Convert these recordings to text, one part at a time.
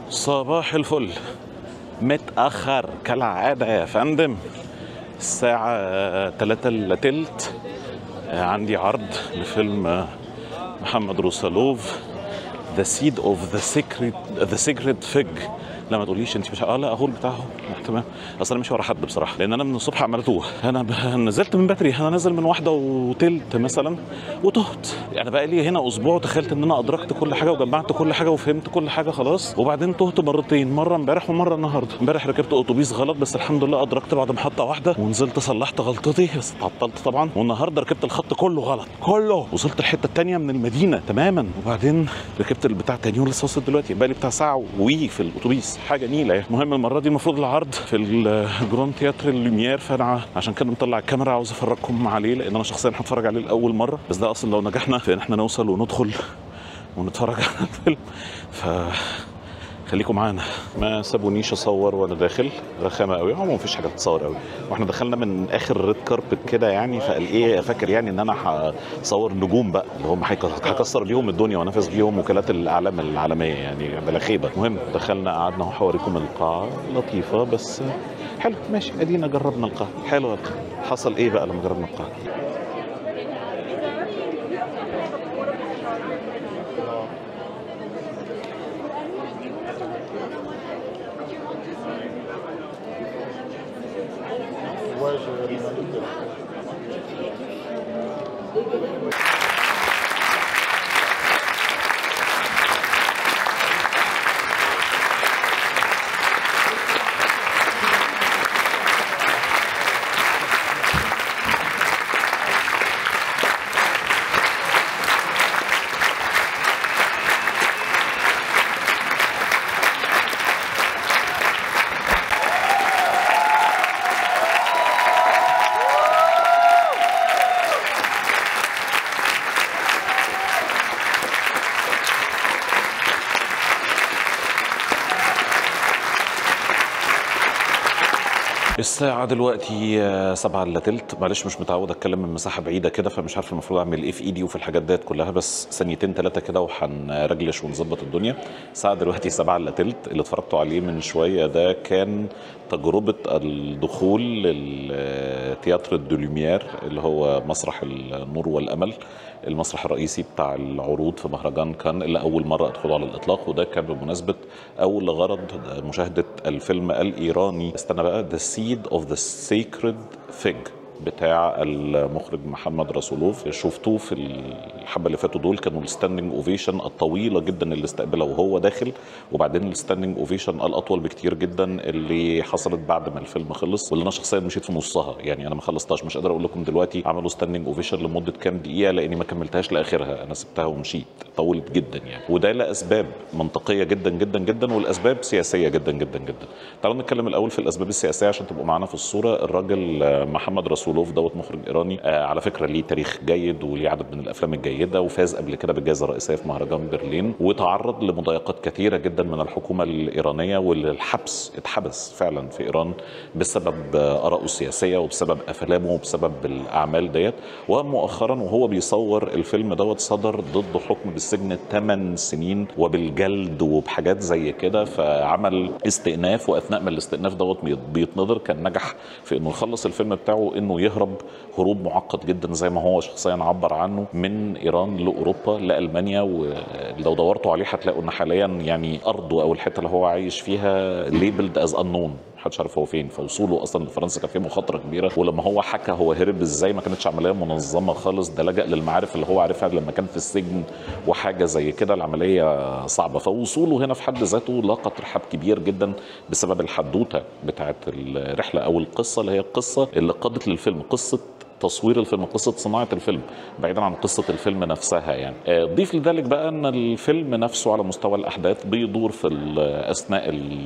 صباح الفل متأخر كالعادة يا فندم الساعة تلاتة إلا تلت آه، عندي عرض لفيلم آه، محمد روسالوف The Seed of the Secret The Secret Fig لا ما تقوليش انت مش اه لا اهو بتاعه لا، تمام اصل انا مش ورا حد بصراحه لان انا من الصبح عمال اتوه انا ب... نزلت من بدري انا نازل من واحده وتلت مثلا وتهت يعني بقى لي هنا اسبوع وتخيلت ان انا ادركت كل حاجه وجمعت كل حاجه وفهمت كل حاجه خلاص وبعدين تهت مرتين مره امبارح ومره النهارده امبارح ركبت اتوبيس غلط بس الحمد لله ادركت بعد محطه واحده ونزلت صلحت غلطتي بس اتعطلت طبعا والنهارده ركبت الخط كله غلط كله وصلت الحته الثانيه من المدينه تماما وبعدين ركبت البتاع تاني ولسه وصلت دلوقتي بقى لي بتاع ساعه وي في الاتوبيس حاجه نيله يعني المهم المره دي المفروض العرض في الجراند تياتر اللوميير فانا عشان كده مطلع الكاميرا عاوز افرجكم عليه لان انا شخصيا هتفرج عليه لاول مره بس ده اصلا لو نجحنا في ان احنا نوصل وندخل ونتفرج على الفيلم ف خليكم معانا ما سابونيش اصور وانا داخل رخامه قوي هو مفيش حاجه تتصور قوي واحنا دخلنا من اخر ريد كاربت كده يعني فقال ايه فاكر يعني ان انا هصور نجوم بقى اللي هم هيك- هكسر بيهم الدنيا وانافس بيهم وكالات الاعلام العالميه يعني بلا خيبه المهم دخلنا قعدنا اهو هوريكم القاعه لطيفه بس حلو ماشي ادينا جربنا القاعه حلو حصل ايه بقى لما جربنا القاعه Ouais, je les invite. الساعة دلوقتي آه، سبعة إلا تلت معلش مش متعود أتكلم من مساحة بعيدة كده فمش عارف المفروض أعمل إيه في إيدي وفي الحاجات ديت كلها بس ثانيتين ثلاثة كده وهنرجلش ونظبط الدنيا الساعة دلوقتي سبعة إلا تلت اللي اتفرجتوا عليه من شوية ده كان تجربة الدخول للتياتر الدوليمير اللي هو مسرح النور والأمل المسرح الرئيسي بتاع العروض في مهرجان كان اللي أول مرة أدخله على الإطلاق وده كان بمناسبة أول غرض مشاهدة الفيلم الإيراني استنى بقى The Seed of the Sacred Fig بتاع المخرج محمد رسولوف شفتوه في الحبه اللي فاتوا دول كانوا الستاندنج اوفيشن الطويله جدا اللي استقبلها وهو داخل وبعدين الستاندنج اوفيشن الاطول بكتير جدا اللي حصلت بعد ما الفيلم خلص واللي انا شخصيا مشيت في نصها يعني انا ما خلصتهاش مش قادر اقول لكم دلوقتي عملوا ستاندنج اوفيشن لمده كام دقيقه لاني ما كملتهاش لاخرها انا سبتها ومشيت طولت جدا يعني وده لاسباب منطقيه جدا جدا جدا والاسباب سياسيه جدا جدا جدا تعالوا نتكلم الاول في الاسباب السياسيه عشان تبقوا معانا في الصوره الراجل آه، محمد رسولوف دوت مخرج ايراني آه، على فكره ليه تاريخ جيد وليه عدد من الافلام الجيده وفاز قبل كده بالجائزه الرئيسيه في مهرجان برلين وتعرض لمضايقات كثيره جدا من الحكومه الايرانيه والحبس اتحبس فعلا في ايران بسبب آه، ارائه السياسيه وبسبب افلامه وبسبب الاعمال ديت ومؤخرا وهو بيصور الفيلم دوت صدر ضده حكم بالسجن 8 سنين وبالجلد وبحاجات زي كده فعمل استئناف واثناء ما الاستئناف دوت بيت- بيتنظر كان نجح في انه يخلص الفيلم بتاعه انه يهرب هروب معقد جدا زي ما هو شخصيا عبر عنه من ايران لاوروبا لالمانيا ولو دورتوا عليه هتلاقوا ان حاليا يعني ارضه او الحته اللي هو عايش فيها ليبلد از انون محدش عارف هو فين فوصوله اصلا لفرنسا كان فيه مخاطره كبيره ولما هو حكى هو هرب ازاي ما كانتش عمليه منظمه خالص ده لجأ للمعارف اللي هو عارفها لما كان في السجن وحاجه زي كده العمليه صعبه فوصوله هنا في حد ذاته لاقى ترحاب كبير جدا بسبب الحدوته بتاعت الرحله او القصه اللي هي القصه اللي قادت للفيلم قصه تصوير الفيلم قصة صناعة الفيلم بعيدا عن قصة الفيلم نفسها يعني آه، ضيف لذلك بقى أن الفيلم نفسه على مستوى الأحداث بيدور في ال- أثناء ال-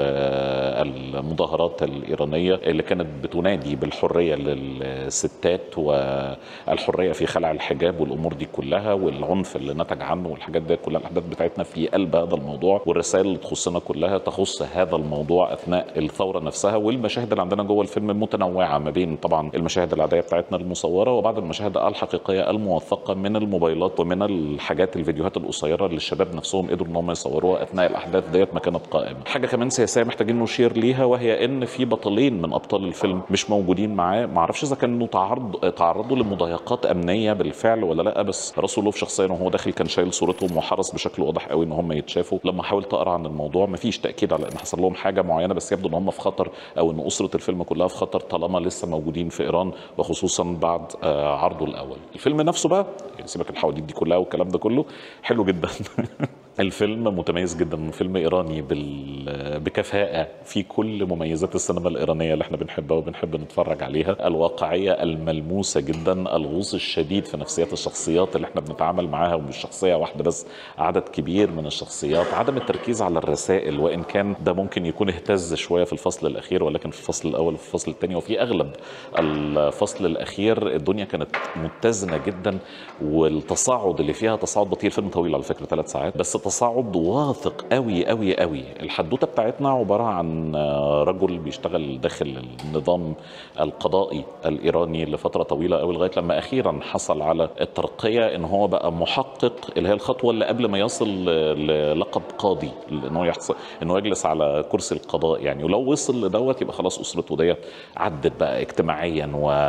المظاهرات الإيرانية اللي كانت بتنادي بالحرية للستات والحرية في خلع الحجاب والأمور دي كلها والعنف اللي نتج عنه والحاجات دي كلها الأحداث بتاعتنا في قلب هذا الموضوع والرسائل اللي تخصنا كلها تخص هذا الموضوع أثناء الثورة نفسها والمشاهد اللي عندنا جوه الفيلم متنوعة ما بين طبعا المشاهد العادية بتاعتنا الموسيقى المصوره وبعض المشاهد الحقيقيه الموثقه من الموبايلات ومن الحاجات الفيديوهات القصيره اللي الشباب نفسهم قدروا ان هم يصوروها اثناء الاحداث ديت ما كانت قائمه حاجه كمان سياسيه محتاجين نشير ليها وهي ان في بطلين من ابطال الفيلم مش موجودين معاه ما اعرفش اذا كانوا تعرض تعرضوا لمضايقات امنيه بالفعل ولا لا بس راسولوف شخصيا وهو داخل كان شايل صورتهم وحرص بشكل واضح قوي ان هم يتشافوا لما حاولت اقرا عن الموضوع ما فيش تاكيد على ان حصل لهم حاجه معينه بس يبدو ان هم في خطر او ان اسره الفيلم كلها في خطر طالما لسه موجودين في ايران وخصوصا بعد آه، عرضه الاول الفيلم نفسه بقى يعني سيبك الحواديت دي كلها والكلام ده كله حلو جدا الفيلم متميز جدا فيلم ايراني بال... بكفاءه في كل مميزات السينما الايرانيه اللي احنا بنحبها وبنحب نتفرج عليها الواقعيه الملموسه جدا الغوص الشديد في نفسيات الشخصيات اللي احنا بنتعامل معاها ومش شخصيه واحده بس عدد كبير من الشخصيات عدم التركيز على الرسائل وان كان ده ممكن يكون اهتز شويه في الفصل الاخير ولكن في الفصل الاول وفي الفصل الثاني وفي اغلب الفصل الاخير الدنيا كانت متزنه جدا والتصاعد اللي فيها تصاعد بطيء الفيلم طويل على فكره ثلاث ساعات بس تصاعد واثق قوي قوي قوي الحدوته بتاعتنا عباره عن رجل بيشتغل داخل النظام القضائي الايراني لفتره طويله قوي لغايه لما اخيرا حصل على الترقيه ان هو بقى محقق اللي هي الخطوه اللي قبل ما يصل للقب قاضي ان هو يحصل ان هو يجلس على كرسي القضاء يعني ولو وصل لدوت يبقى خلاص اسرته ديت عدت بقى اجتماعيا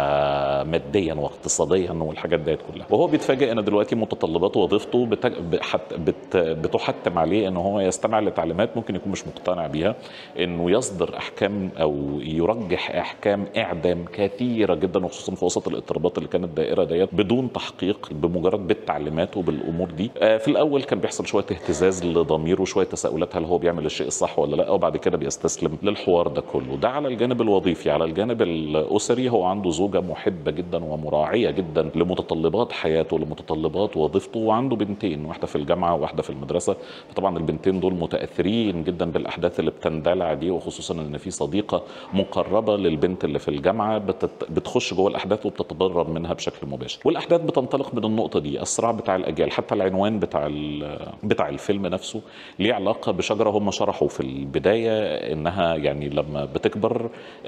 وماديا واقتصاديا والحاجات ديت كلها وهو بيتفاجئ ان دلوقتي متطلبات وظيفته بت... بت... بت... بتحتم عليه ان هو يستمع لتعليمات ممكن يكون مش مقتنع بيها انه يصدر احكام او يرجح احكام اعدام كثيره جدا وخصوصا في وسط الاضطرابات اللي كانت دائره ديت بدون تحقيق بمجرد بالتعليمات وبالامور دي آه في الاول كان بيحصل شويه اهتزاز لضميره وشويه تساؤلات هل هو بيعمل الشيء الصح ولا لا وبعد كده بيستسلم للحوار ده كله ده على الجانب الوظيفي على الجانب الاسري هو عنده زوجه محبه جدا ومراعيه جدا لمتطلبات حياته لمتطلبات وظيفته وعنده بنتين واحده في الجامعه وواحده في المدرسه فطبعا البنتين دول متاثرين جدا بالاحداث اللي بتندلع دي وخصوصا ان في صديقه مقربه للبنت اللي في الجامعه بتت... بتخش جوه الاحداث وبتتضرر منها بشكل مباشر والاحداث بتنطلق من النقطه دي الصراع بتاع الاجيال حتى العنوان بتاع ال... بتاع الفيلم نفسه ليه علاقه بشجره هم شرحوا في البدايه انها يعني لما بتكبر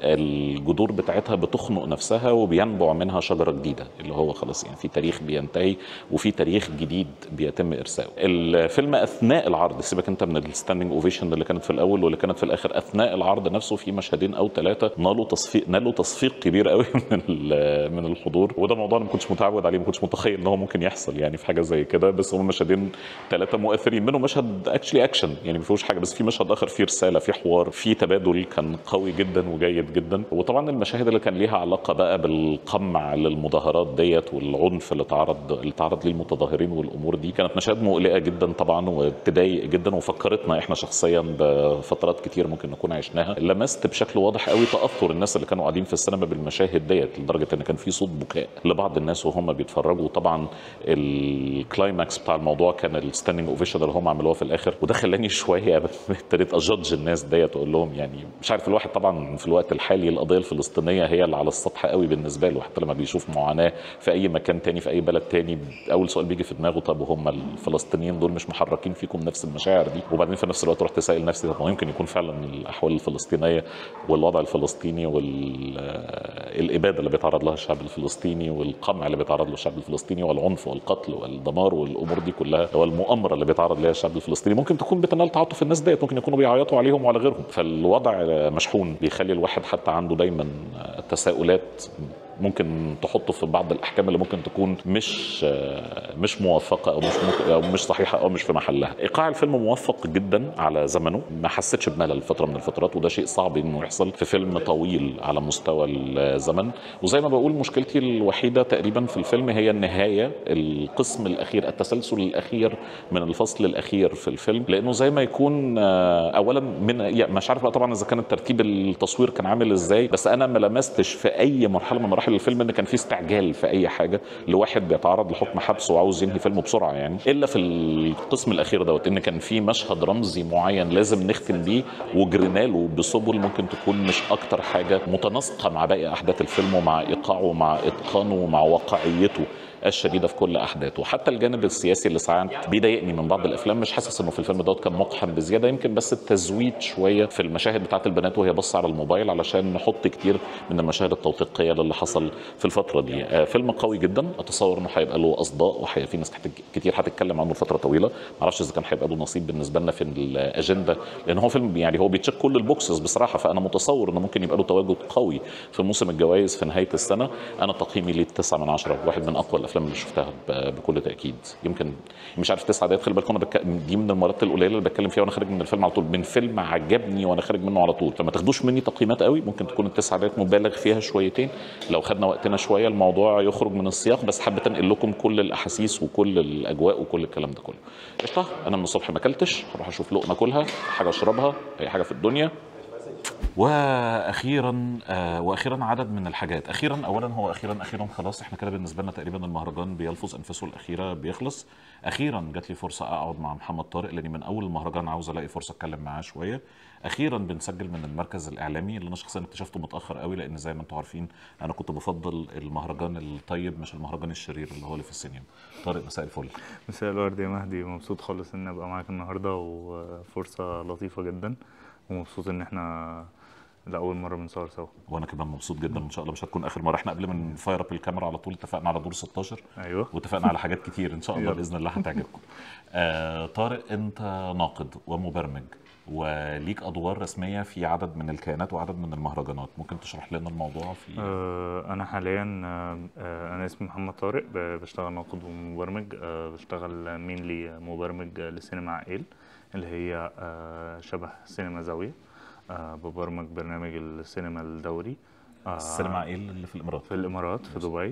الجذور بتاعتها بتخنق نفسها وبينبع منها شجره جديده اللي هو خلاص يعني في تاريخ بينتهي وفي تاريخ جديد بيتم ارساؤه الفيلم اثناء العرض سيبك انت من الستاندنج اوفيشن اللي كانت في الاول واللي كانت في الاخر اثناء العرض نفسه في مشهدين او ثلاثه نالوا تصفيق نالوا تصفيق كبير قوي من من الحضور وده موضوع انا ما كنتش متعود عليه ما كنتش متخيل ان هو ممكن يحصل يعني في حاجه زي كده بس هم مشهدين ثلاثه مؤثرين منهم مشهد اكشلي اكشن يعني ما فيهوش حاجه بس في مشهد اخر فيه رساله في حوار في تبادل كان قوي جدا وجيد جدا وطبعا المشاهد اللي كان ليها علاقه بقى بالقمع للمظاهرات ديت والعنف اللي تعرض اللي تعرض ليه المتظاهرين والامور دي كانت مشاهد مقلقه جدا طبعا وتضايق جدا وفكرتنا احنا شخصيا بفترات كتير ممكن نكون عشناها لمست بشكل واضح قوي تاثر الناس اللي كانوا قاعدين في السينما بالمشاهد ديت لدرجه ان كان في صوت بكاء لبعض الناس وهم بيتفرجوا طبعا الكلايماكس بتاع الموضوع كان الستاندنج اوفيشن اللي هم عملوها في الاخر وده خلاني شويه ابتديت اجادج الناس ديت واقول لهم يعني مش عارف الواحد طبعا في الوقت الحالي القضيه الفلسطينيه هي اللي على السطح قوي بالنسبه له حتى لما بيشوف معاناه في اي مكان تاني في اي بلد تاني اول سؤال بيجي في دماغه طب وهم الفلسطينيين دول مش محركين فيكم نفس المشاعر دي وبعدين في نفس الوقت رحت سائل نفسي طب ما يمكن يكون فعلا الاحوال الفلسطينيه والوضع الفلسطيني والاباده اللي بيتعرض لها الشعب الفلسطيني والقمع اللي بيتعرض له الشعب الفلسطيني والعنف والقتل والدمار والامور دي كلها والمؤامره اللي بيتعرض لها الشعب الفلسطيني ممكن تكون بتنال تعاطف الناس ديت ممكن يكونوا بيعيطوا عليهم وعلى غيرهم فالوضع مشحون بيخلي الواحد حتى عنده دايما تساؤلات ممكن تحطه في بعض الاحكام اللي ممكن تكون مش مش موفقه او مش ممكن او مش صحيحه او مش في محلها ايقاع الفيلم موفق جدا على زمنه ما حسيتش بملل فتره من الفترات وده شيء صعب انه يحصل في فيلم طويل على مستوى الزمن وزي ما بقول مشكلتي الوحيده تقريبا في الفيلم هي النهايه القسم الاخير التسلسل الاخير من الفصل الاخير في الفيلم لانه زي ما يكون اولا من يعني مش عارف طبعا اذا كان ترتيب التصوير كان عامل ازاي بس انا ما لمستش في اي مرحله من مراحل الفيلم ان كان في استعجال في اي حاجه لواحد بيتعرض لحكم حبس وعاوز ينهي فيلمه بسرعه يعني الا في القسم الاخير دوت ان كان في مشهد رمزي معين لازم نختم بيه وجرينا له بسبل ممكن تكون مش اكتر حاجه متناسقه مع باقي احداث الفيلم ومع ايقاعه ومع اتقانه ومع واقعيته الشديده في كل احداثه وحتى الجانب السياسي اللي ساعات بيضايقني من بعض الافلام مش حاسس انه في الفيلم دوت كان مقحم بزياده يمكن بس التزويد شويه في المشاهد بتاعت البنات وهي بص على الموبايل علشان نحط كتير من المشاهد التوثيقيه للي حصل في الفتره دي آه، فيلم قوي جدا اتصور انه هيبقى له اصداء وفي ناس كت- كتير هتتكلم عنه لفتره طويله معرفش اذا كان هيبقى له نصيب بالنسبه لنا في الاجنده لان هو فيلم يعني هو بيتشيك كل البوكسز بصراحه فانا متصور انه ممكن يبقى له تواجد قوي في موسم الجوائز في نهايه السنه انا تقييمي ليه 9 من 10 واحد من اقوى الافلام اللي شفتها ب- بكل تاكيد يمكن مش عارف تسعة دقايق خلي بالكم انا بك... دي من المرات القليله اللي بتكلم فيها وانا خارج من الفيلم على طول من فيلم عجبني وانا خارج منه على طول فما تاخدوش مني تقييمات قوي ممكن تكون التسع دقايق مبالغ فيها شويتين لو خدنا وقتنا شويه الموضوع يخرج من السياق بس حابه انقل لكم كل الاحاسيس وكل الاجواء وكل الكلام ده كله قشطه انا من الصبح ما اكلتش هروح اشوف لقمه اكلها حاجه اشربها اي حاجه في الدنيا واخيرا آه واخيرا عدد من الحاجات اخيرا اولا هو اخيرا اخيرا خلاص احنا كده بالنسبه لنا تقريبا المهرجان بيلفظ انفاسه الاخيره بيخلص اخيرا جات لي فرصه اقعد مع محمد طارق لاني من اول المهرجان عاوز الاقي فرصه اتكلم معاه شويه اخيرا بنسجل من المركز الاعلامي اللي انا شخصيا اكتشفته متاخر قوي لان زي ما انتم عارفين انا كنت بفضل المهرجان الطيب مش المهرجان الشرير اللي هو اللي في السينما طارق مساء الفل مساء الورد يا مهدي مبسوط خالص ان ابقى معاك النهارده وفرصه لطيفه جدا ومبسوط ان احنا لاول مره بنصور سوا وانا كمان مبسوط جدا ان شاء الله مش هتكون اخر مره احنا قبل ما نفاير اب الكاميرا على طول اتفقنا على دور 16 ايوه واتفقنا على حاجات كتير ان شاء الله يلا. باذن الله هتعجبكم آه طارق انت ناقد ومبرمج وليك ادوار رسميه في عدد من الكيانات وعدد من المهرجانات ممكن تشرح لنا الموضوع في آه، انا حاليا آه، آه، انا اسمي محمد طارق ب- بشتغل ناقد ومبرمج آه، بشتغل مينلي مبرمج لسينما عقيل اللي هي آه، شبه سينما زاويه آه، ببرمج برنامج السينما الدوري آه، السينما ايه اللي في الامارات في الامارات في دبي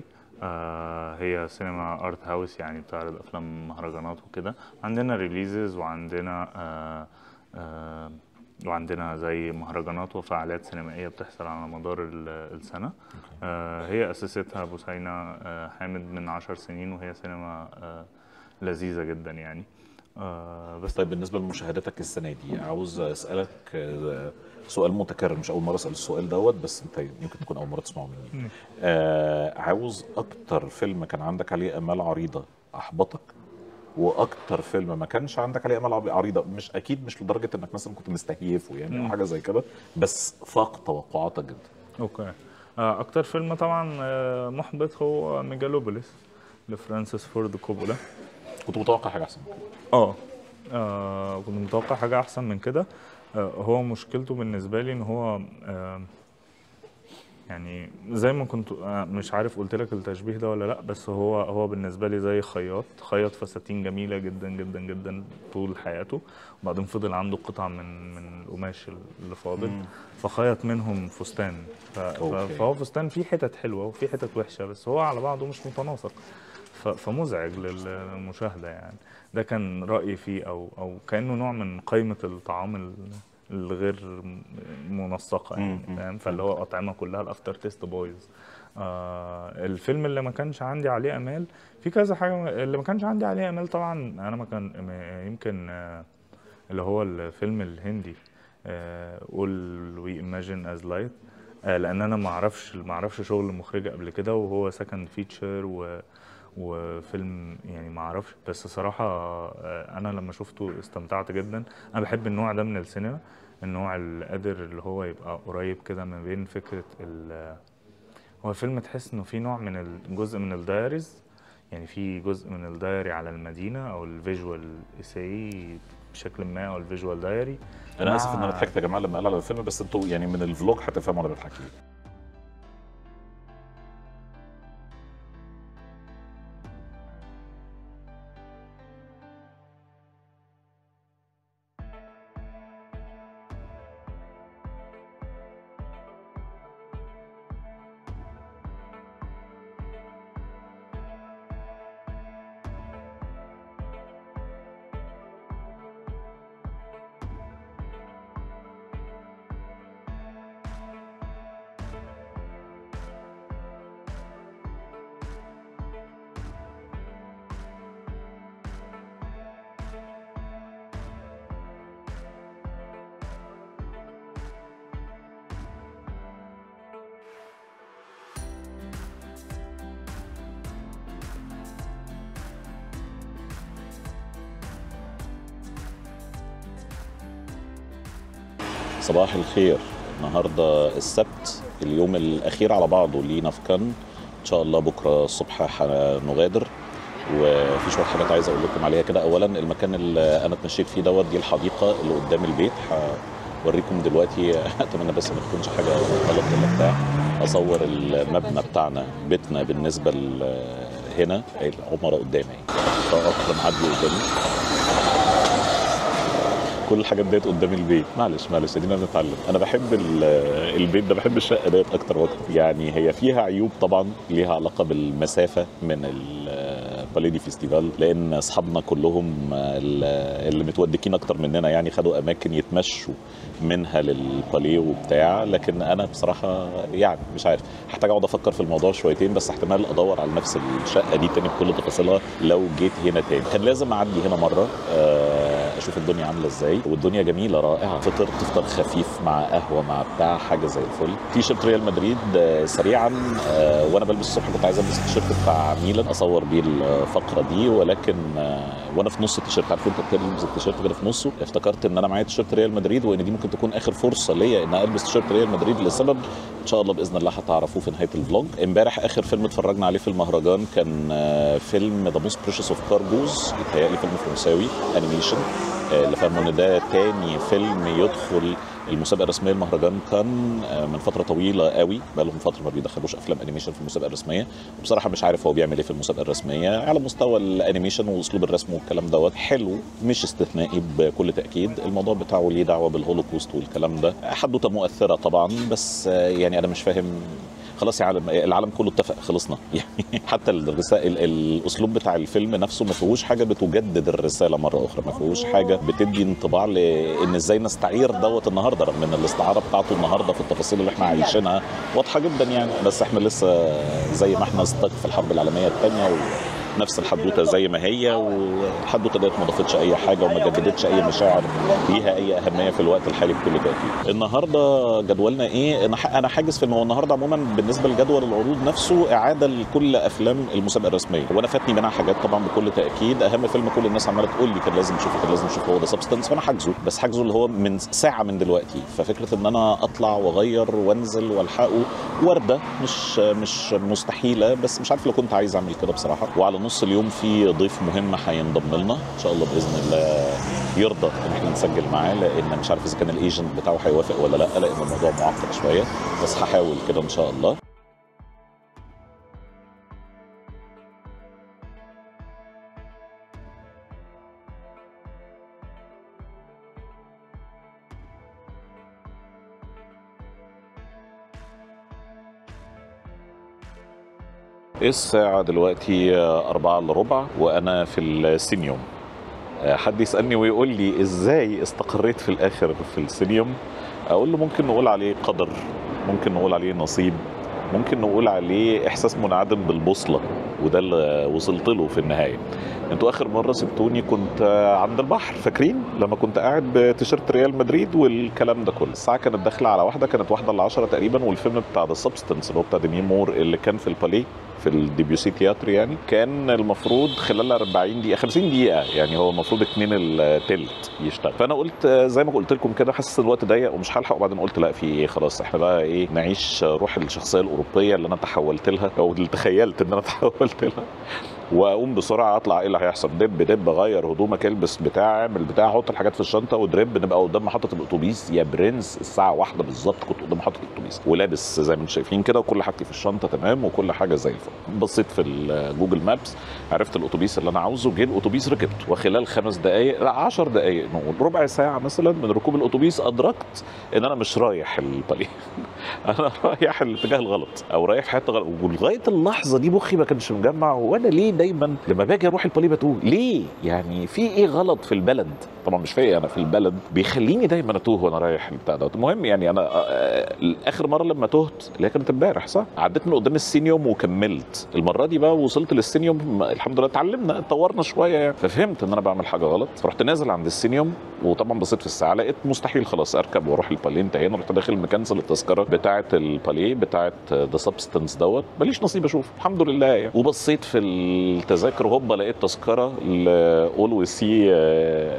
آه هي سينما ارت هاوس يعني بتعرض افلام مهرجانات وكده عندنا ريليزز وعندنا آه آه وعندنا زي مهرجانات وفعاليات سينمائيه بتحصل على مدار ال- السنه آه هي اسستها بوسينة آه حامد من عشر سنين وهي سينما آه لذيذه جدا يعني آه بس طيب بالنسبه لمشاهداتك السنه دي عاوز اسالك آه، سؤال متكرر مش اول مره اسال السؤال دوت بس انت يمكن تكون اول مره تسمعه مني آه عاوز اكتر فيلم كان عندك عليه امال عريضه احبطك واكتر فيلم ما كانش عندك عليه امال عب- عريضه مش اكيد مش لدرجه انك مثلا كنت مستهيفه يعني او حاجه زي كده بس فاق توقعاتك جدا اوكي آه، اكتر فيلم طبعا آه، محبط هو ميجالوبوليس لفرانسيس فورد كوبولا كنت متوقع حاجه احسن من كده. اه آه، كنت متوقع حاجة أحسن من كده آه، هو مشكلته بالنسبة لي إن هو آه، يعني زي ما كنت آه، مش عارف قلت لك التشبيه ده ولا لأ بس هو هو بالنسبة لي زي خياط خيط فساتين جميلة جدا جدا جدا طول حياته وبعدين فضل عنده قطع من من القماش اللي فاضل فخيط منهم فستان ف- ف- أوكي. فهو فستان فيه حتت حلوة وفيه حتت وحشة بس هو على بعضه مش متناسق ف- فمزعج للمشاهدة يعني ده كان رأيي فيه أو أو كأنه نوع من قائمة الطعام ال- الغير م- منسقة يعني مم. فاهم فاللي هو أطعمة كلها الأفتر تيست بايظ آه الفيلم اللي ما كانش عندي عليه امال في كذا حاجه اللي ما كانش عندي عليه امال طبعا انا ما كان م- يمكن آه اللي هو الفيلم الهندي آه All We Imagine As Light آه لان انا ما اعرفش ما اعرفش شغل المخرجه قبل كده وهو سكند فيتشر و وفيلم يعني ما اعرفش بس صراحه آه، انا لما شفته استمتعت جدا انا بحب النوع ده من السينما النوع اللي قادر اللي هو يبقى قريب كده ما بين فكره ال هو الفيلم تحس انه في نوع من الجزء من الدايريز يعني في جزء من الدايري على المدينه او الفيجوال اساي بشكل ما او الفيجوال دايري انا اسف ان انا ضحكت يا جماعه لما قال على الفيلم بس انتوا يعني من الفلوج هتفهموا انا بضحك ليه صباح الخير النهارده السبت اليوم الاخير على بعضه لينا في كان ان شاء الله بكره الصبح هنغادر وفي شويه حاجات عايز اقول لكم عليها كده اولا المكان اللي انا اتمشيت فيه دوت دي الحديقه اللي قدام البيت هوريكم دلوقتي اتمنى بس ما تكونش حاجه غلط ولا بتاع اصور المبنى بتاعنا بيتنا بالنسبه ل- هنا العماره قدامي فاكرم عدلي قدامي كل الحاجات ديت قدام البيت معلش معلش ادينا بنتعلم انا بحب ال- البيت ده بحب الشقه ديت اكتر واكتر يعني هي فيها عيوب طبعا ليها علاقه بالمسافه من الباليدي فيستيفال لان اصحابنا كلهم ال- اللي متودكين اكتر مننا يعني خدوا اماكن يتمشوا منها للباليه وبتاع لكن انا بصراحه يعني مش عارف هحتاج اقعد افكر في الموضوع شويتين بس احتمال ادور على نفس الشقه دي تاني بكل تفاصيلها لو جيت هنا تاني كان لازم اعدي هنا مره آه، اشوف الدنيا عامله ازاي والدنيا جميله رائعه فطر تفطر خفيف مع قهوه مع بتاع حاجه زي الفل تي شيرت ريال مدريد آه، سريعا آه، وانا بلبس الصبح كنت عايز البس التيشيرت بتاع ميلان اصور بيه الفقره دي ولكن آه، وانا في نص التيشيرت عارف انت بتلبس التيشيرت كده في نصه افتكرت ان انا معايا تيشيرت ريال مدريد وان دي ممكن تكون اخر فرصه ليا ان البس تيشيرت ريال مدريد لسبب ان شاء الله باذن الله هتعرفوه في نهايه الفلوج امبارح اخر فيلم اتفرجنا عليه في المهرجان كان آه، فيلم ذا موست بريشس اوف كارجوز يتهيألي فيلم فرنساوي انيميشن آه، اللي فاهمه ان ده تاني فيلم يدخل المسابقه الرسميه للمهرجان كان آه، من فتره طويله قوي بقى لهم فتره ما بيدخلوش افلام انيميشن في المسابقه الرسميه وبصراحه مش عارف هو بيعمل ايه في المسابقه الرسميه على مستوى الانيميشن واسلوب الرسم والكلام دوت حلو مش استثنائي بكل تاكيد الموضوع بتاعه ليه دعوه بالهولوكوست والكلام ده حدوته مؤثره طبعا بس آه، يعني انا مش فاهم خلاص يا عالم العالم كله اتفق خلصنا يعني حتى الرسائل الاسلوب بتاع الفيلم نفسه ما فيهوش حاجه بتجدد الرساله مره اخرى ما فيهوش حاجه بتدي انطباع لان ازاي نستعير دوت النهارده رغم ان الاستعاره بتاعته النهارده في التفاصيل اللي احنا عايشينها واضحه جدا يعني بس احنا لسه زي ما احنا استك في الحرب العالميه الثانيه نفس الحدوته زي ما هي والحدوته ديت ما ضافتش اي حاجه وما جددتش اي مشاعر ليها اي اهميه في الوقت الحالي بكل تاكيد. النهارده جدولنا ايه؟ انا ح- انا حاجز فيلم هو النهارده عموما بالنسبه لجدول العروض نفسه اعاده لكل افلام المسابقه الرسميه وانا فاتني منها حاجات طبعا بكل تاكيد اهم فيلم كل الناس عماله تقول لي كان لازم اشوفه كان لازم اشوفه هو ده سبستنس فانا حاجزه بس حاجزه اللي هو من ساعه من دلوقتي ففكره ان انا اطلع واغير وانزل والحقه ورده مش مش مستحيله بس مش عارف لو كنت عايز اعمل كده بصراحه وعلى نص اليوم في ضيف مهم هينضم لنا ان شاء الله باذن الله يرضى ان احنا نسجل معاه لان مش عارف اذا كان الايجنت بتاعه هيوافق ولا لا لان الموضوع معقد شويه بس هحاول كده ان شاء الله الساعة دلوقتي أربعة إلا ربع وأنا في السينيوم حد يسألني ويقول لي إزاي استقريت في الآخر في السينيوم أقول له ممكن نقول عليه قدر ممكن نقول عليه نصيب ممكن نقول عليه إحساس منعدم بالبوصلة وده اللي وصلت له في النهاية انتوا اخر مره سبتوني كنت عند البحر فاكرين لما كنت قاعد بتيشيرت ريال مدريد والكلام ده كله الساعه كانت داخله على واحده كانت واحده الا 10 تقريبا والفيلم بتاع ذا سبستنس اللي هو بتاع ديمي مور اللي كان في الباليه في الديبيوسي تياتر يعني كان المفروض خلال 40 دقيقه 50 دقيقه يعني هو المفروض اتنين التلت يشتغل فانا قلت زي ما قلت لكم كده حاسس الوقت ضيق ومش هلحق وبعدين قلت لا في ايه خلاص احنا بقى ايه نعيش روح الشخصيه الاوروبيه اللي انا تحولت لها او اللي تخيلت ان انا تحولت لها واقوم بسرعه اطلع ايه اللي هيحصل دب دب غير هدومك البس بتاع اعمل بتاع حط الحاجات في الشنطه ودرب نبقى قدام محطه الاتوبيس يا برنس الساعه واحدة بالظبط كنت قدام محطه الاتوبيس ولابس زي ما انتم شايفين كده وكل حاجتي في الشنطه تمام وكل حاجه زي الفل بصيت في الجوجل مابس عرفت الاتوبيس اللي انا عاوزه جه الاتوبيس ركبت وخلال خمس دقائق لا 10 دقائق نقول ربع ساعه مثلا من ركوب الاتوبيس ادركت ان انا مش رايح الباليه انا رايح الاتجاه الغلط او رايح في حته غلط ولغايه اللحظه دي مخي ما كانش مجمع وانا ليه دايما لما باجي اروح الباليه بتوه ليه يعني في ايه غلط في البلد طبعا مش فيا انا في البلد بيخليني دايما اتوه وانا رايح البتاع دوت المهم يعني انا آه، اخر مره لما تهت اللي هي كانت امبارح صح عديت من قدام السينيوم وكملت المره دي بقى وصلت للسينيوم الحمد لله اتعلمنا اتطورنا شويه يعني ففهمت ان انا بعمل حاجه غلط فرحت نازل عند السينيوم وطبعا بصيت في الساعه لقيت مستحيل خلاص اركب واروح الباليه انتهينا رحت داخل مكنسل التذكره بتاعه الباليه بتاعه ذا سبستنس دوت ماليش نصيب اشوف الحمد لله يعني وبصيت في التذاكر هوبا لقيت تذكره لاول وي سي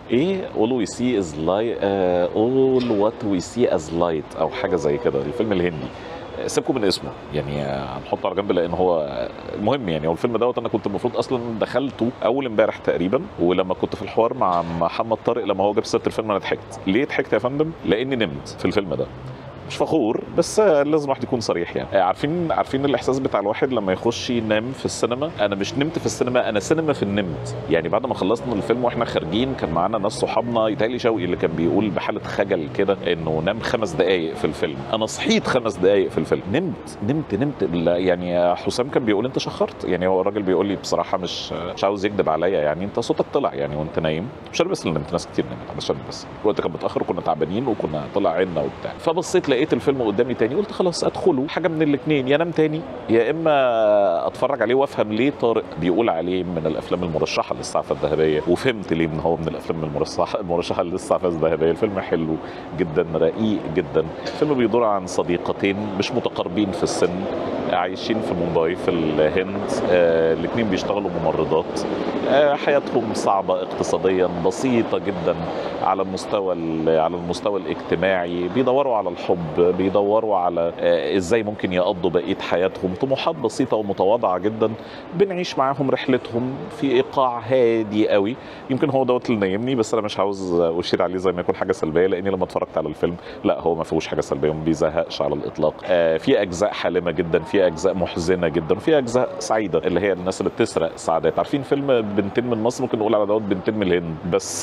ايه all we see is light uh, all what we see as light او حاجه زي كده الفيلم الهندي سيبكم من اسمه يعني آه، هنحطه على جنب لان هو آه، المهم يعني هو الفيلم دوت انا كنت المفروض اصلا دخلته اول امبارح تقريبا ولما كنت في الحوار مع محمد طارق لما هو جاب سيره الفيلم انا ضحكت ليه ضحكت يا فندم لاني نمت في الفيلم ده مش فخور بس آه، لازم الواحد يكون صريح يعني آه، عارفين عارفين الاحساس بتاع الواحد لما يخش ينام في السينما انا مش نمت في السينما انا سينما في النمت يعني بعد ما خلصنا الفيلم واحنا خارجين كان معانا ناس صحابنا يتهيألي شوقي اللي كان بيقول بحاله خجل كده انه نام خمس دقائق في الفيلم انا صحيت خمس دقائق في الفيلم نمت نمت نمت لا، يعني حسام كان بيقول انت شخرت يعني هو الراجل بيقول لي بصراحه مش مش عاوز يكذب عليا يعني انت صوتك طلع يعني وانت نايم مش انا بس اللي نمت ناس كتير نمت علشان بس الوقت كان متاخر وكنا تعبانين وكنا طلع عنا وبتاع فبصيت لقيت الفيلم قدامي تاني قلت خلاص ادخله حاجه من الاثنين يا انام تاني يا اما اتفرج عليه وافهم ليه طارق بيقول عليه من الافلام المرشحه للسعفه الذهبيه وفهمت ليه ان هو من الافلام المرشحه المرشحه للسعفه الذهبيه الفيلم حلو جدا رقيق جدا الفيلم بيدور عن صديقتين مش متقاربين في السن عايشين في مومباي في الهند آه الاثنين بيشتغلوا ممرضات آه حياتهم صعبه اقتصاديا بسيطه جدا على المستوى ال- على المستوى الاجتماعي بيدوروا على الحب بيدوروا على آه ازاي ممكن يقضوا بقيه حياتهم طموحات بسيطه ومتواضعه جدا بنعيش معاهم رحلتهم في ايقاع هادي قوي يمكن هو دوت اللي نايمني بس انا مش عاوز اشير عليه زي ما يكون حاجه سلبيه لاني لما اتفرجت على الفيلم لا هو ما فيهوش حاجه سلبيه وما بيزهقش على الاطلاق آه في اجزاء حالمه جدا في اجزاء محزنه جدا وفي اجزاء سعيده اللي هي الناس اللي بتسرق سعادات عارفين فيلم بنتين من مصر ممكن نقول على دوت بنتين من الهند بس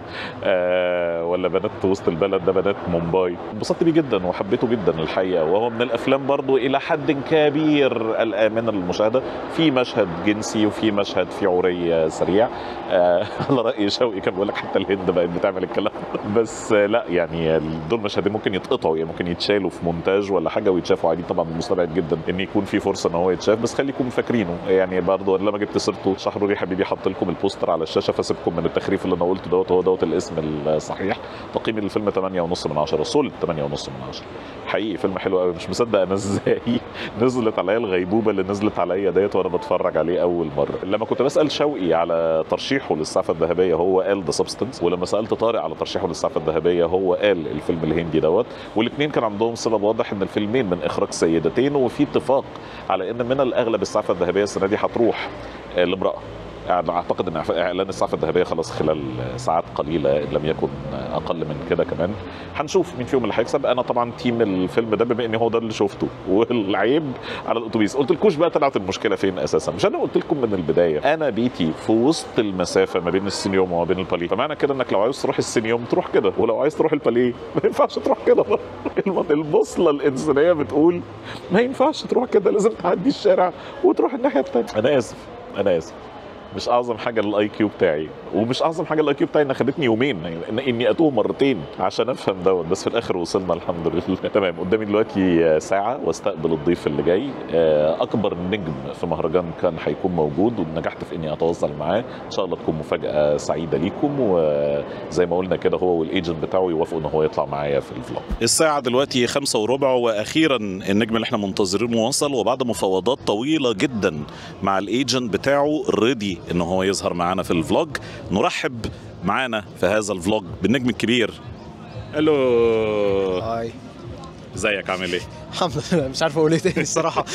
آه ولا بنات وسط البلد ده بنات مومباي انبسطت بيه جدا وحبيته جدا الحقيقه وهو من الافلام برضو الى حد كبير الامنه للمشاهده في مشهد جنسي وفي مشهد في عري سريع آه على راي شوقي كان بيقول لك حتى الهند بقت بتعمل الكلام ده. بس آه لا يعني دول مشهدين ممكن يتقطعوا يعني ممكن يتشالوا في مونتاج ولا حاجه ويتشافوا عادي طبعا مستبعد جدا ان يكون في فرصه ان هو يتشاف بس خليكم فاكرينه يعني برضه لما جبت سيرته شحروري حبيبي حط لكم البوستر على الشاشه فسيبكم من التخريف اللي انا قلته دوت هو دوت الاسم الصحيح تقييم الفيلم 8.5 من 10 سولد 8.5 من 10 حقيقي فيلم حلو قوي مش مصدق انا ازاي نزلت عليا الغيبوبه اللي نزلت عليا ديت وانا بتفرج عليه اول مره لما كنت بسال شوقي على ترشيحه للسعفه الذهبيه هو قال ذا سبستنس ولما سالت طارق على ترشيحه للسعفه الذهبيه هو قال الفيلم الهندي دوت والاثنين كان عندهم سبب واضح ان الفيلمين من اخراج سيدتين وفي اتفاق على ان من الاغلب السعفه الذهبيه السنه دي هتروح آه، لامراه يعني اعتقد ان اعلان السعفه الذهبيه خلاص خلال ساعات قليله ان لم يكن اقل من كده كمان هنشوف مين فيهم اللي هيكسب انا طبعا تيم الفيلم ده بما ان هو ده اللي شفته والعيب على الاتوبيس قلت لكوش بقى طلعت المشكله فين اساسا مش انا قلت لكم من البدايه انا بيتي في وسط المسافه ما بين السينيوم وما بين الباليه فمعنى كده انك لو عايز تروح السينيوم تروح كده ولو عايز تروح الباليه ما ينفعش تروح كده برضه. الم- البوصله الانسانيه بتقول ما ينفعش تروح كده لازم تعدي الشارع وتروح الناحيه الثانيه انا اسف انا اسف مش اعظم حاجه للاي كيو بتاعي ومش اعظم حاجه للاي كيو بتاعي انها خدتني يومين إن اني اتوه مرتين عشان افهم دوت بس في الاخر وصلنا الحمد لله تمام قدامي دلوقتي ساعه واستقبل الضيف اللي جاي آه، اكبر نجم في مهرجان كان هيكون موجود ونجحت في اني اتواصل معاه ان شاء الله تكون مفاجاه سعيده ليكم وزي ما قلنا كده هو والايجنت بتاعه يوافقوا ان هو يطلع معايا في الفلوج الساعه دلوقتي خمسة وربع واخيرا النجم اللي احنا منتظرينه وصل وبعد مفاوضات طويله جدا مع الايجنت بتاعه ريدي ان هو يظهر معانا في الفلوج نرحب معانا في هذا الفلوج بالنجم الكبير الو هاي ازيك عامل ايه الحمد لله مش عارف اقول ايه تاني الصراحه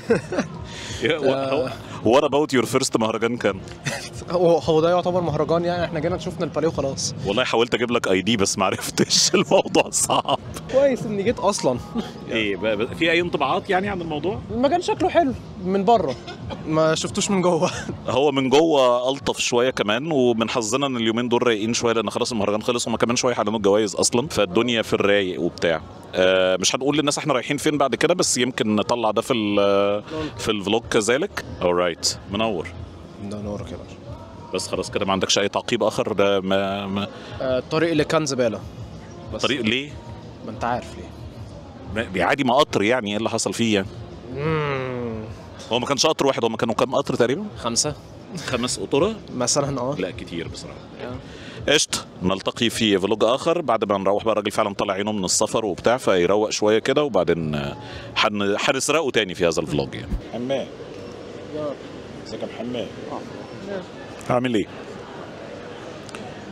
وات اباوت يور فيرست مهرجان كان هو هو ده يعتبر مهرجان يعني احنا جينا شفنا الباليه وخلاص والله حاولت اجيب لك اي دي بس ما عرفتش الموضوع صعب كويس اني جيت اصلا ايه ب- ب- في اي انطباعات يعني عن الموضوع المكان شكله حلو من بره ما شفتوش من جوه هو من جوه الطف شويه كمان ومن حظنا ان اليومين دول رايقين شويه لان خلاص المهرجان خلص هما كمان شويه هيعلنوا الجوائز اصلا فالدنيا في الرايق وبتاع آه مش هنقول للناس احنا رايحين فين بعد كده بس يمكن نطلع ده في ال- في الفلوج كذلك alright منور ده نورك يا باشا بس خلاص كده ما عندكش اي تعقيب اخر ده ما, ما آه، الطريق اللي كان زباله بس طريق ليه ما انت عارف ليه ما- عادي ما قطر يعني ايه اللي حصل فيه يعني مم. هو ما كانش قطر واحد هو كانوا كام قطر تقريبا خمسه خمس قطره مثلا اه لا كتير بصراحه قشطة نلتقي في فلوج اخر بعد ما نروح بقى الراجل فعلا طلع عينه من السفر وبتاع فيروق شويه كده وبعدين آه، حن- هنسرقه تاني في هذا الفلوج يعني حماد ازيك يا محمد عامل ايه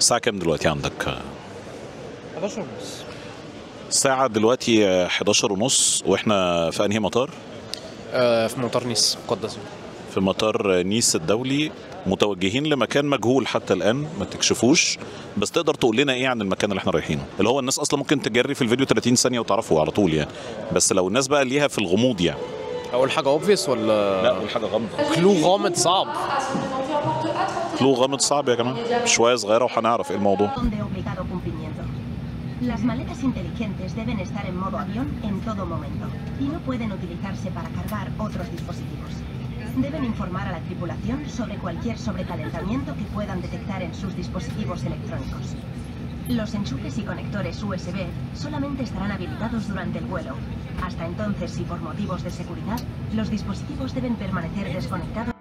الساعة كام دلوقتي عندك؟ 11 ونص الساعة دلوقتي 11 ونص واحنا في انهي مطار؟ آه في مطار نيس مقدس في مطار نيس الدولي متوجهين لمكان مجهول حتى الان ما تكشفوش بس تقدر تقول لنا ايه عن المكان اللي احنا رايحينه اللي هو الناس اصلا ممكن تجري في الفيديو 30 ثانيه وتعرفه على طول يعني بس لو الناس بقى ليها في الغموض يعني اول حاجه اوبفيس ولا لا اول حاجه غمض كلو غامض صعب كلو غامض صعب يا جماعه شويه صغيره وهنعرف ايه الموضوع de obligado cumplimiento. Las maletas inteligentes deben estar en modo avión en todo momento y no pueden utilizarse para cargar otros dispositivos. Deben informar a la tripulación sobre cualquier sobrecalentamiento que puedan detectar en sus dispositivos electrónicos. Los enchufes y conectores USB solamente estarán habilitados durante el vuelo. Hasta entonces y por motivos de seguridad, los dispositivos deben permanecer desconectados.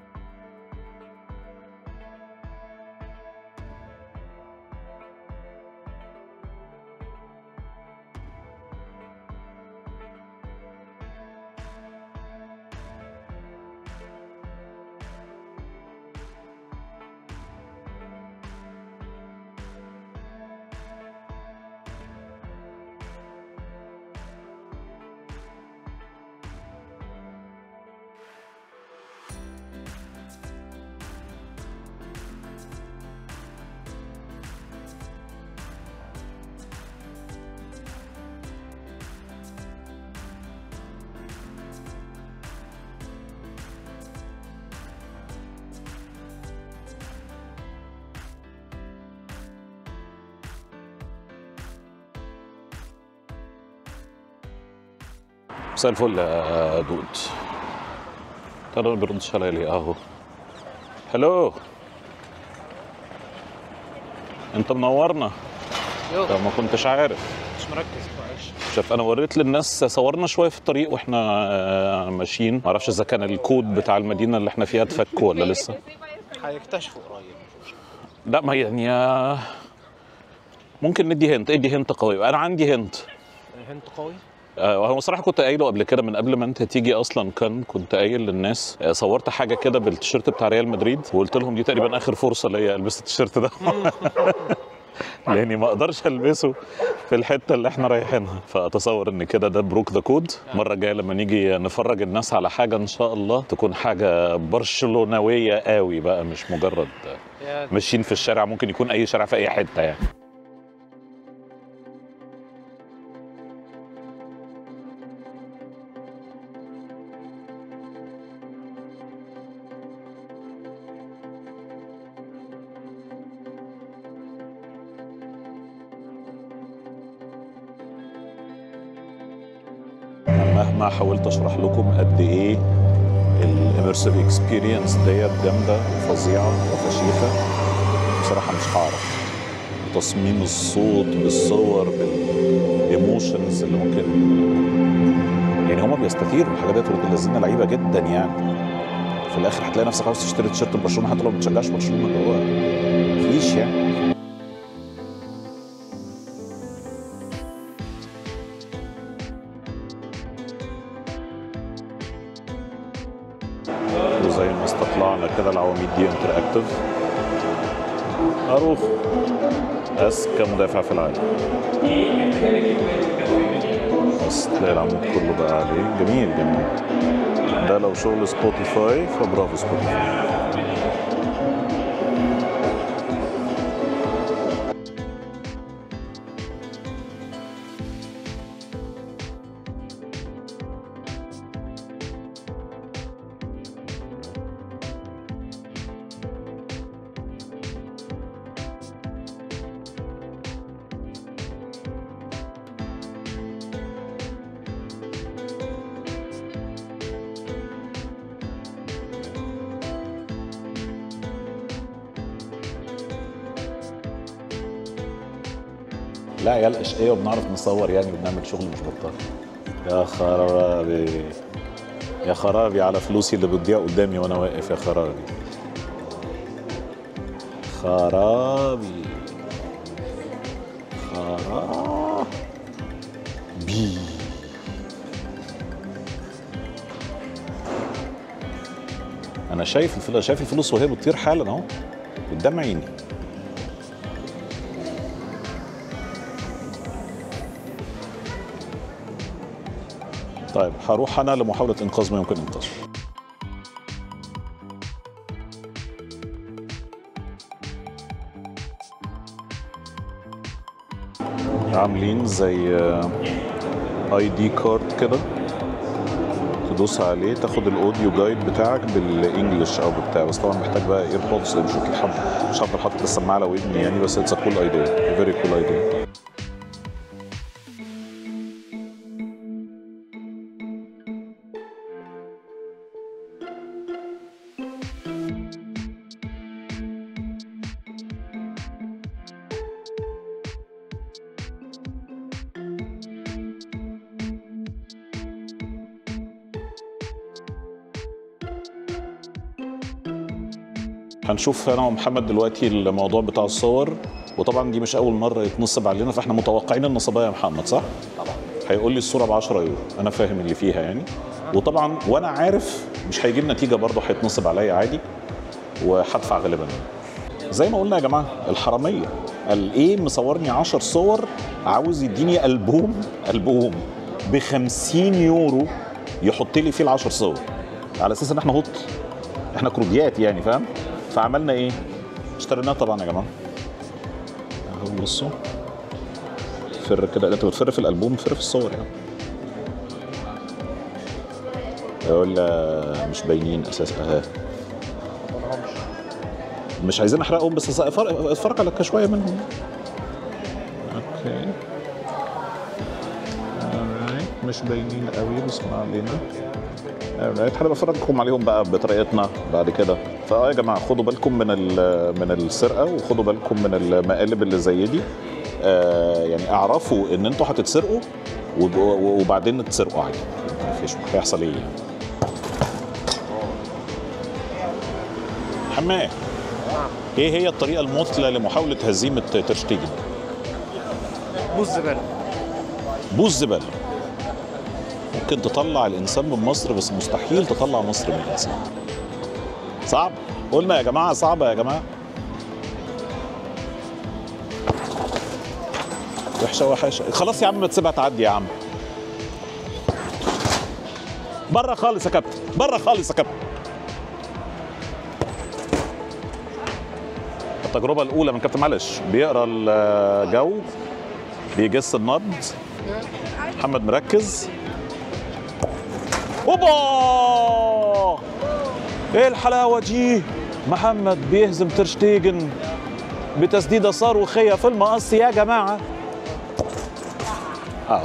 مساء الفل يا دود ترى ما بيردش عليا ليه اهو هلو انت منورنا يو انت ما كنتش عارف مش مركز معلش شوف انا وريت للناس صورنا شويه في الطريق واحنا آه، ماشيين ما اعرفش اذا كان الكود بتاع المدينه اللي احنا فيها اتفك ولا لسه هيكتشفوا قريب لا ما يعني آه، ممكن ندي هنت ادي هنت قوي انا عندي هنت هنت قوي آه، هو صراحة كنت قايله قبل كده من قبل ما انت تيجي اصلا كان كنت قايل للناس آه، صورت حاجة كده بالتيشيرت بتاع ريال مدريد وقلت لهم دي تقريبا اخر فرصة ليا البس التيشيرت ده لاني ما اقدرش البسه في الحتة اللي احنا رايحينها فاتصور ان كده ده بروك ذا كود المرة الجاية لما نيجي نفرج الناس على حاجة ان شاء الله تكون حاجة برشلونوية قوي بقى مش مجرد آه، ماشيين في الشارع ممكن يكون اي شارع في اي حتة يعني مهما حاولت اشرح لكم قد ايه الاميرسيف اكسبيرينس ديت جامده وفظيعه وفشيخه بصراحه مش هعرف تصميم الصوت بالصور بالايموشنز اللي ممكن يعني هما بيستثيروا الحاجات ديت ولاد الذين لعيبه جدا يعني في الاخر هتلاقي نفسك عاوز تشتري تيشيرت برشلونه حتى لو ما بتشجعش برشلونه اللي هو مفيش يعني وزي ما استطلعنا كده العواميد دي انتراكتيف معروف اذكى مدافع في العالم بس تلاقي العمود كله بقى عليه جميل جميل ده لو شغل سبوتيفاي فبرافو سبوتيفاي لا عيال اشقية وبنعرف نصور يعني وبنعمل شغل مش بطال يا خرابي يا خرابي على فلوسي اللي بتضيع قدامي وانا واقف يا خرابي خرابي خرابي انا شايف الفلوس شايف الفلوس وهي بتطير حالا اهو قدام عيني طيب هروح انا لمحاوله انقاذ ما يمكن انقاذه عاملين زي اي دي كارد كده تدوس عليه تاخد الاوديو جايد بتاعك بالانجلش او بتاع بس طبعا محتاج بقى اير بودز مش هتلحق مش هفضل حاطط السماعه على ودني يعني بس اتس ا كول ايديا فيري كول ايديا هنشوف انا ومحمد دلوقتي الموضوع بتاع الصور وطبعا دي مش اول مره يتنصب علينا فاحنا متوقعين النصبايه يا محمد صح؟ طبعا هيقول لي الصوره ب 10 يورو انا فاهم اللي فيها يعني وطبعا وانا عارف مش هيجيب نتيجه برضه هيتنصب عليا عادي وهدفع غالبا زي ما قلنا يا جماعه الحراميه قال ايه مصورني 10 صور عاوز يديني البوم البوم ب 50 يورو يحط لي فيه ال 10 صور على اساس ان احنا هطل احنا كروبيات يعني فاهم فعملنا ايه اشتريناه طبعا يا جماعه اهو بصوا فر كده انت بتفر في الالبوم فر في الصور يعني ولا مش باينين اساسا اهي مش عايزين نحرقهم بس اتفرج على شويه منهم اوكي alright. مش باينين قوي بس ما علينا alright. هنبقى افرجكم عليهم بقى بطريقتنا بعد كده فاه يا جماعه خدوا بالكم من من السرقه وخدوا بالكم من المقالب اللي زي دي آه يعني اعرفوا ان انتوا هتتسرقوا وبعدين تسرقوا عادي مفيش هيحصل ايه يعني حماه ايه هي الطريقه المثلى لمحاوله هزيمه ترشتيجن بوز زباله بوز زباله ممكن تطلع الانسان من مصر بس مستحيل تطلع مصر من الانسان صعب قلنا يا جماعه صعبه يا جماعه وحشه وحشه خلاص يا عم ما تسيبها تعدي يا عم بره خالص يا كابتن بره خالص يا كابتن التجربه الاولى من كابتن معلش بيقرا الجو بيجس النبض محمد مركز اوبا ايه الحلاوه دي محمد بيهزم ترشتيجن بتسديده صاروخيه في المقص يا جماعه اه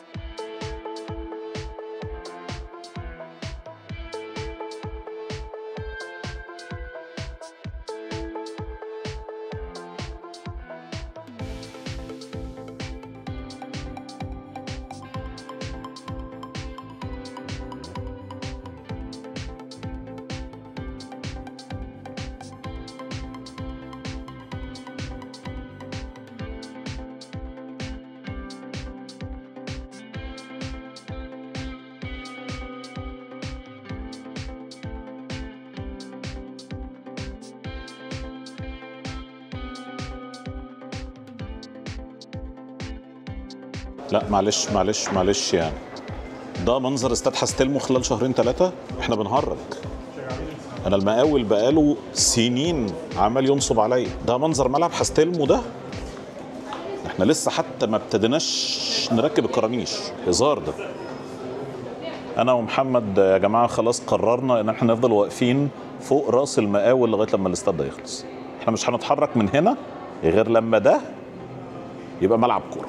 لا معلش معلش معلش يعني ده منظر استاد هستلمه خلال شهرين ثلاثة احنا بنهرج انا المقاول بقاله سنين عمال ينصب عليا ده منظر ملعب هستلمه ده احنا لسه حتى ما ابتديناش نركب الكرانيش هزار ده انا ومحمد يا جماعه خلاص قررنا ان احنا نفضل واقفين فوق راس المقاول لغايه لما الاستاد ده يخلص احنا مش هنتحرك من هنا غير لما ده يبقى ملعب كوره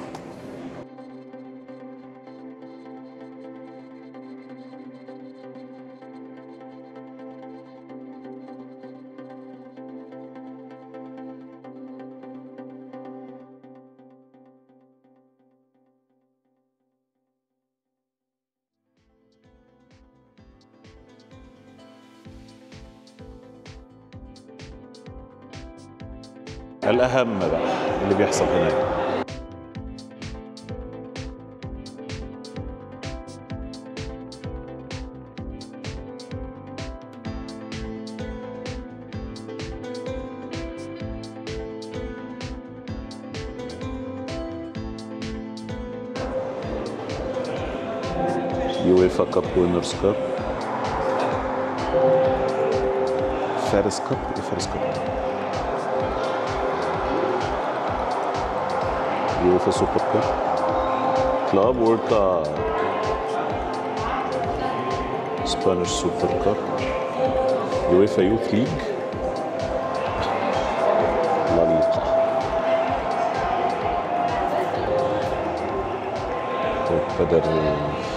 الأهم بقى اللي بيحصل هناك يويفا كاب وينرز كاب فارس كاب ايه فارس كاب يويفا سوبر كاب كلاب وورد كاب سبانيش سوبر كاب يويفا يوث ليج لا ليغا كوبا del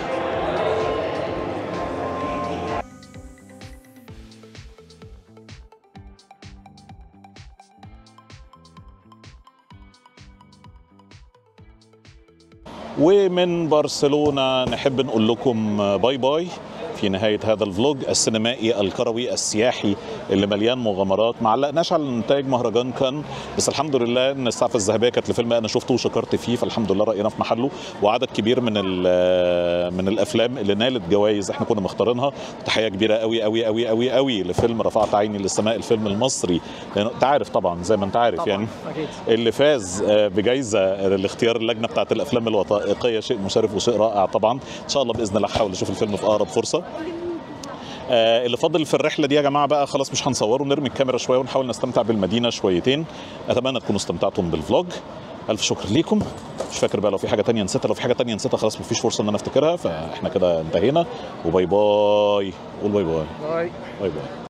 ومن برشلونة نحب نقول لكم باي باي في نهاية هذا الفلوج السينمائي الكروي السياحي اللي مليان مغامرات ما علقناش على إنتاج مهرجان كان بس الحمد لله إن السعفة الذهبية كانت لفيلم أنا شفته وشكرت فيه فالحمد لله رأينا في محله وعدد كبير من ال- من الأفلام اللي نالت جوائز إحنا كنا مختارينها تحية كبيرة قوي قوي قوي قوي قوي لفيلم رفعت عيني للسماء الفيلم المصري لأنه أنت عارف طبعا زي ما أنت عارف يعني اكيد اللي فاز آه، بجائزه لاختيار اللجنه بتاعت الافلام الوثائقيه شيء مشرف وشيء رائع طبعا ان شاء الله باذن الله هحاول اشوف الفيلم في اقرب فرصه آه، اللي فاضل في الرحله دي يا جماعه بقى خلاص مش هنصوره نرمي الكاميرا شويه ونحاول نستمتع بالمدينه شويتين اتمنى تكونوا استمتعتم بالفلوج الف شكر ليكم مش فاكر بقى لو في حاجه تانية نسيتها لو في حاجه تانية نسيتها خلاص مفيش فرصه ان انا افتكرها فاحنا كده انتهينا وباي باي قول باي باي باي باي باي